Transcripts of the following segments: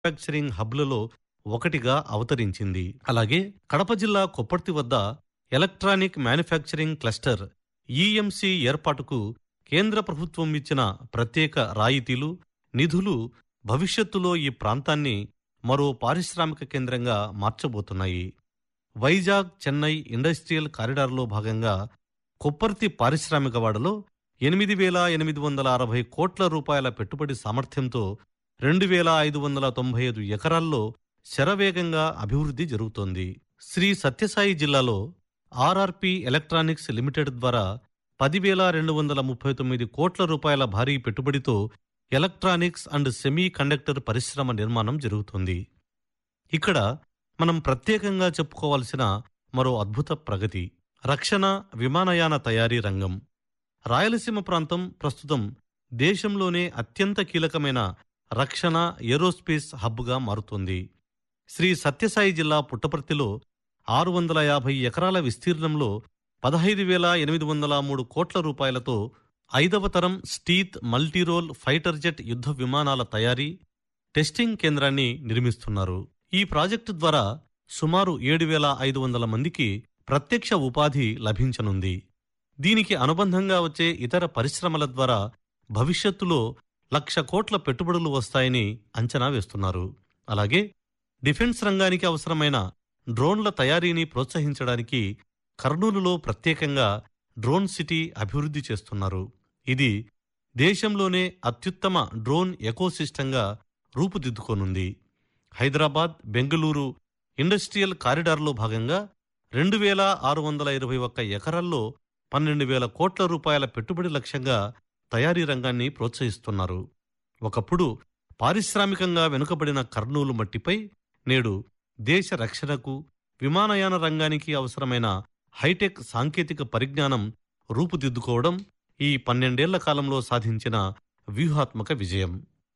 manufacturing హబ్లలో ఒకటిగా అవతరించింది అలాగే కడప జిల్లా కొప్పర్తి వద్ద ఎలక్ట్రానిక్ మ్యానుఫ్యాక్చరింగ్ క్లస్టర్ ఈఎంసీ ఏర్పాటుకు కేంద్ర ప్రభుత్వం ఇచ్చిన ప్రత్యేక రాయితీలు నిధులు భవిష్యత్తులో ఈ ప్రాంతాన్ని మరో పారిశ్రామిక కేంద్రంగా మార్చబోతున్నాయి వైజాగ్ చెన్నై ఇండస్ట్రియల్ కారిడార్లో భాగంగా కొప్పర్తి పారిశ్రామికవాడలో ఎనిమిది వేల ఎనిమిది వందల అరవై కోట్ల రూపాయల పెట్టుబడి సామర్థ్యంతో రెండు వేల ఐదు వందల తొంభై ఐదు ఎకరాల్లో శరవేగంగా అభివృద్ధి జరుగుతోంది శ్రీ సత్యసాయి జిల్లాలో ఆర్ఆర్పి ఎలక్ట్రానిక్స్ లిమిటెడ్ ద్వారా పదివేల రెండు వందల ముప్పై తొమ్మిది కోట్ల రూపాయల భారీ పెట్టుబడితో ఎలక్ట్రానిక్స్ అండ్ సెమీ కండక్టర్ పరిశ్రమ నిర్మాణం జరుగుతోంది ఇక్కడ మనం ప్రత్యేకంగా చెప్పుకోవాల్సిన మరో అద్భుత ప్రగతి రక్షణ విమానయాన తయారీ రంగం రాయలసీమ ప్రాంతం ప్రస్తుతం దేశంలోనే అత్యంత కీలకమైన రక్షణ ఏరోస్పేస్ హబ్గా మారుతోంది శ్రీ సత్యసాయి జిల్లా పుట్టపర్తిలో ఆరు వందల యాభై ఎకరాల విస్తీర్ణంలో పదహైదు వేల ఎనిమిది వందల మూడు కోట్ల రూపాయలతో ఐదవ తరం స్టీత్ మల్టీరోల్ ఫైటర్ జెట్ యుద్ధ విమానాల తయారీ టెస్టింగ్ కేంద్రాన్ని నిర్మిస్తున్నారు ఈ ప్రాజెక్టు ద్వారా సుమారు ఏడు వేల ఐదు వందల మందికి ప్రత్యక్ష ఉపాధి లభించనుంది దీనికి అనుబంధంగా వచ్చే ఇతర పరిశ్రమల ద్వారా భవిష్యత్తులో లక్ష కోట్ల పెట్టుబడులు వస్తాయని అంచనా వేస్తున్నారు అలాగే డిఫెన్స్ రంగానికి అవసరమైన డ్రోన్ల తయారీని ప్రోత్సహించడానికి కర్నూలులో ప్రత్యేకంగా డ్రోన్ సిటీ అభివృద్ధి చేస్తున్నారు ఇది దేశంలోనే అత్యుత్తమ డ్రోన్ ఎకోసిస్టంగా రూపుదిద్దుకోనుంది హైదరాబాద్ బెంగళూరు ఇండస్ట్రియల్ కారిడార్లో భాగంగా రెండు వేల ఆరు వందల ఇరవై ఒక్క ఎకరాల్లో పన్నెండు వేల కోట్ల రూపాయల పెట్టుబడి లక్ష్యంగా తయారీ రంగాన్ని ప్రోత్సహిస్తున్నారు ఒకప్పుడు పారిశ్రామికంగా వెనుకబడిన కర్నూలు మట్టిపై నేడు దేశ రక్షణకు విమానయాన రంగానికి అవసరమైన హైటెక్ సాంకేతిక పరిజ్ఞానం రూపుదిద్దుకోవడం ఈ పన్నెండేళ్ల కాలంలో సాధించిన వ్యూహాత్మక విజయం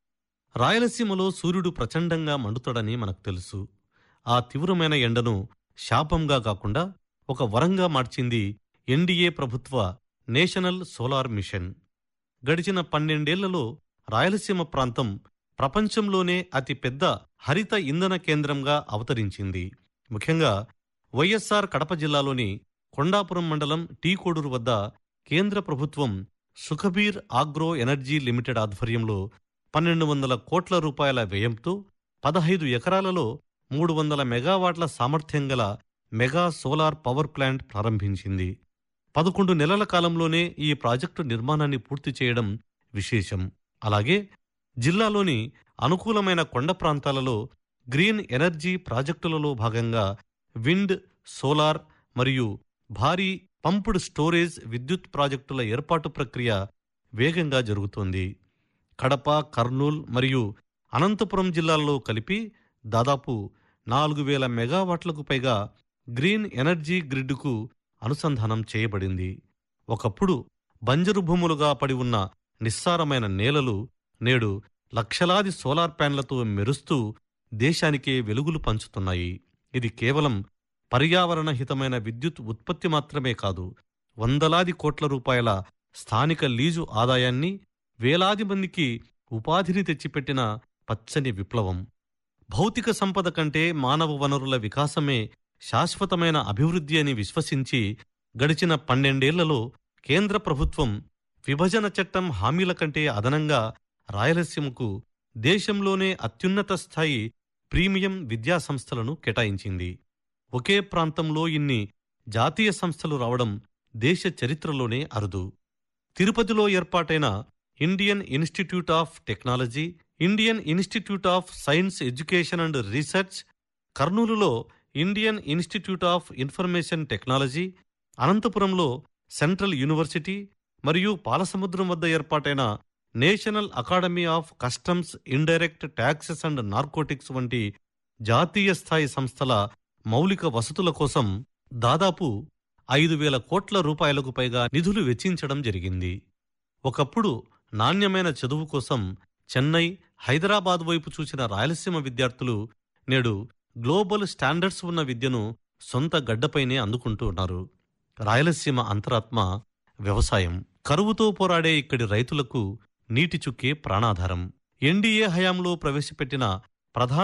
రాయలసీమలో సూర్యుడు ప్రచండంగా మండుతాడని మనకు తెలుసు ఆ తీవ్రమైన ఎండను శాపంగా కాకుండా ఒక వరంగా మార్చింది ఎన్డీఏ ప్రభుత్వ నేషనల్ సోలార్ మిషన్ గడిచిన పన్నెండేళ్లలో రాయలసీమ ప్రాంతం ప్రపంచంలోనే అతి పెద్ద హరిత ఇంధన కేంద్రంగా అవతరించింది ముఖ్యంగా వైఎస్ఆర్ కడప జిల్లాలోని కొండాపురం మండలం టీకోడూరు వద్ద కేంద్ర ప్రభుత్వం సుఖబీర్ ఆగ్రో ఎనర్జీ లిమిటెడ్ ఆధ్వర్యంలో పన్నెండు వందల కోట్ల రూపాయల వ్యయంతో పదహైదు ఎకరాలలో మూడు వందల మెగావాట్ల సామర్థ్యం గల మెగా సోలార్ పవర్ ప్లాంట్ ప్రారంభించింది పదకొండు నెలల కాలంలోనే ఈ ప్రాజెక్టు నిర్మాణాన్ని పూర్తి చేయడం విశేషం అలాగే జిల్లాలోని అనుకూలమైన కొండ ప్రాంతాలలో గ్రీన్ ఎనర్జీ ప్రాజెక్టులలో భాగంగా విండ్ సోలార్ మరియు భారీ పంప్డ్ స్టోరేజ్ విద్యుత్ ప్రాజెక్టుల ఏర్పాటు ప్రక్రియ వేగంగా జరుగుతోంది కడప కర్నూల్ మరియు అనంతపురం జిల్లాల్లో కలిపి దాదాపు నాలుగు వేల మెగావాట్లకు పైగా గ్రీన్ ఎనర్జీ గ్రిడ్కు అనుసంధానం చేయబడింది ఒకప్పుడు బంజరు భూములుగా పడి ఉన్న నిస్సారమైన నేలలు నేడు లక్షలాది సోలార్ ప్యాన్లతో మెరుస్తూ దేశానికే వెలుగులు పంచుతున్నాయి ఇది కేవలం పర్యావరణ హితమైన విద్యుత్ ఉత్పత్తి మాత్రమే కాదు వందలాది కోట్ల రూపాయల స్థానిక లీజు ఆదాయాన్ని వేలాది మందికి ఉపాధిని తెచ్చిపెట్టిన పచ్చని విప్లవం భౌతిక సంపద కంటే మానవ వనరుల వికాసమే శాశ్వతమైన అభివృద్ధి అని విశ్వసించి గడిచిన పన్నెండేళ్లలో కేంద్ర ప్రభుత్వం విభజన చట్టం హామీల కంటే అదనంగా రాయలసీమకు దేశంలోనే అత్యున్నత స్థాయి ప్రీమియం విద్యా సంస్థలను కేటాయించింది ఒకే ప్రాంతంలో ఇన్ని జాతీయ సంస్థలు రావడం దేశ చరిత్రలోనే అరుదు తిరుపతిలో ఏర్పాటైన Indian institute of technology Indian institute of science education and research కర్నూలులో Indian institute of information technology అనంతపురంలో సెంట్రల్ యూనివర్సిటీ మరియు పాలసముద్రం వద్ద ఏర్పాటైన national academy of customs indirect taxes and narcotics వంటి జాతీయ స్థాయి సంస్థల మౌలిక వసతుల కోసం దాదాపు ఐదు వేల కోట్ల రూపాయలకు పైగా నిధులు వెచ్చించడం జరిగింది ఒకప్పుడు నాణ్యమైన చదువు కోసం చెన్నై హైదరాబాద్ వైపు చూసిన రాయలసీమ విద్యార్థులు నేడు గ్లోబల్ స్టాండర్డ్స్ ఉన్న విద్యను సొంత గడ్డపైనే అందుకుంటూ ఉన్నారు రాయలసీమ అంతరాత్మ వ్యవసాయం కరువుతో పోరాడే ఇక్కడి రైతులకు నీటి చుక్కే ప్రాణాధారం ఎన్డీఏ హయాంలో ప్రవేశపెట్టిన ప్రధాన